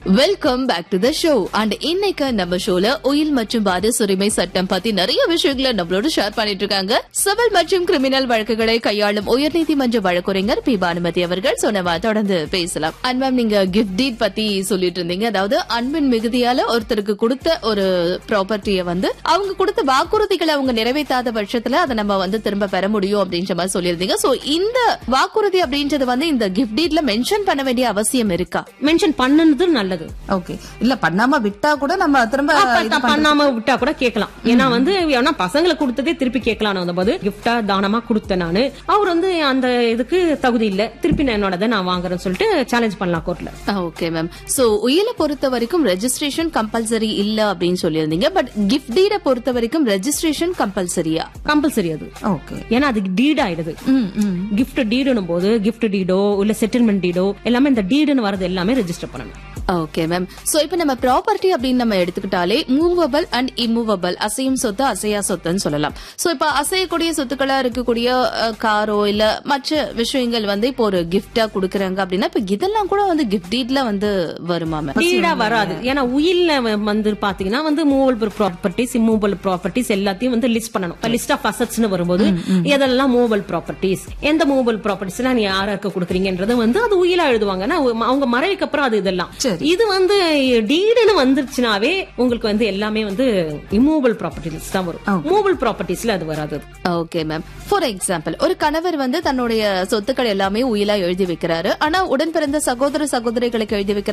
Welcome back to the show and இன்னைக்கு நம்ம ஷோல உயில் மற்றும் வாரிசு உரிமை சட்டம் பத்தி நிறைய விஷயங்களை நம்மளோட ஷேர் பண்ணிட்டு இருக்காங்க சிவில் மற்றும் கிரிமினல் வழக்குகளை கையாளும் உயர்நீதிமன்ற வழக்குரைஞர் பி பானுமதி அவர்கள் சோ நம்ம தொடர்ந்து பேசலாம் அண்ட் மேம் நீங்க கிஃப்ட் டீட் பத்தி சொல்லிட்டு இருந்தீங்க அதாவது அன்பின் மிகுதியால ஒருத்தருக்கு கொடுத்த ஒரு ப்ராப்பர்ட்டியை வந்து அவங்க கொடுத்த வாக்குறுதிகளை அவங்க நிறைவேற்றாத பட்சத்துல அதை நம்ம வந்து திரும்ப பெற முடியும் அப்படின்ற மாதிரி சொல்லியிருந்தீங்க சோ இந்த வாக்குறுதி அப்படின்றது வந்து இந்த கிஃப்ட் டீட்ல மென்ஷன் பண்ண வேண்டிய அவசியம் இருக்கா மென்ஷன் பண்ணது நல்லது ஓகே இல்ல பண்ணாம விட்டா கூட நம்ம திரும்ப அப்ப இது த- பண்ணாம விட்டா கூட கேட்கலாம் ஏன்னா வந்து ஏன்னா பசங்களை கொடுத்ததே திருப்பி கேட்கலாம் போது கிஃப்டா தானமா கொடுத்தேன் நானு அவர் வந்து அந்த இதுக்கு தகுதி இல்ல திருப்பி நான் என்னோடதை நான் வாங்குறேன்னு சொல்லிட்டு சேலஞ்ச் பண்ணலாம் கோர்ட்ல ஓகே மேம் சோ உயிலை பொறுத்த வரைக்கும் ரெஜிஸ்ட்ரேஷன் கம்பல்சரி இல்ல அப்படின்னு சொல்லியிருந்தீங்க பட் கிஃப்ட் டீட பொறுத்த வரைக்கும் ரெஜிஸ்ட்ரேஷன் கம்பல்சரியா கம்பல்சரி அது ஓகே ஏன்னா அதுக்கு டீட் ஆயிடுது கிஃப்ட் டீடுனும் போது கிஃப்ட் டீடோ இல்ல செட்டில்மெண்ட் டீடோ எல்லாமே இந்த டீடுன்னு வரது எல்லாமே ரெஜிஸ்டர் பண்ணணும் ஓகே மேம் சோ இப்போ நம்ம ப்ராப்பர்ட்டி அப்படின்னு நம்ம எடுத்துக்கிட்டாலே மூவபிள் அண்ட் இம்மூவபிள் அசையும் சொத்து அசையா சொத்துன்னு சொல்லலாம் சோ இப்போ அசையக்கூடிய சொத்துக்களா இருக்கக்கூடிய அஹ், காரோ இல்ல மற்ற விஷயங்கள் வந்து இப்போ ஒரு கிஃப்டா கொடுக்கறாங்க அப்படின்னா இப்ப இதெல்லாம் கூட வந்து கிஃப்ட் டீட்ல வந்து வருமா மேம் டீடா வராது ஏன்னா உயில்ல வ- வந்து பாத்தீங்கன்னா வந்து மூவபிள் ப்ராப்பர்ட்டிஸ் இம்மூவபிள் ப்ராப்பர்ட்டிஸ் எல்லாத்தையும் வந்து லிஸ்ட் பண்ணணும் லிஸ்ட் ஆஃப் அசட்ஸ்னு வரும்போது எதெல்லாம் மூவபிள் ப்ராப்பர்ட்டிஸ் எந்த மூவபிள் ப்ராப்பர்ட்டிஸ் எல்லாம் நீ யாராருக்கு கொடுக்குறீங்கன்றது வந்து அது உயிலா எழுதுவாங்க ஆனா அவங்க மறைவுக்கு அப்புறம் அது இதெல்லாம் சரி. இது வந்து டீடுன்னு வந்துருச்சுனாவே உங்களுக்கு வந்து எல்லாமே வந்து இம்மூவபிள் ப்ராப்பர்ட்டிஸ் தான் வரும் மூவபிள் ப்ராப்பர்ட்டிஸ்ல அது வராது ஓகே மேம் ஃபார் எக்ஸாம்பிள் ஒரு கணவர் வந்து தன்னுடைய சொத்துக்கள் எல்லாமே உயிலா எழுதி வைக்கிறாரு ஆனா உடன் பிறந்த சகோதர சகோதரிகளுக்கு எழுதி வைக்கிற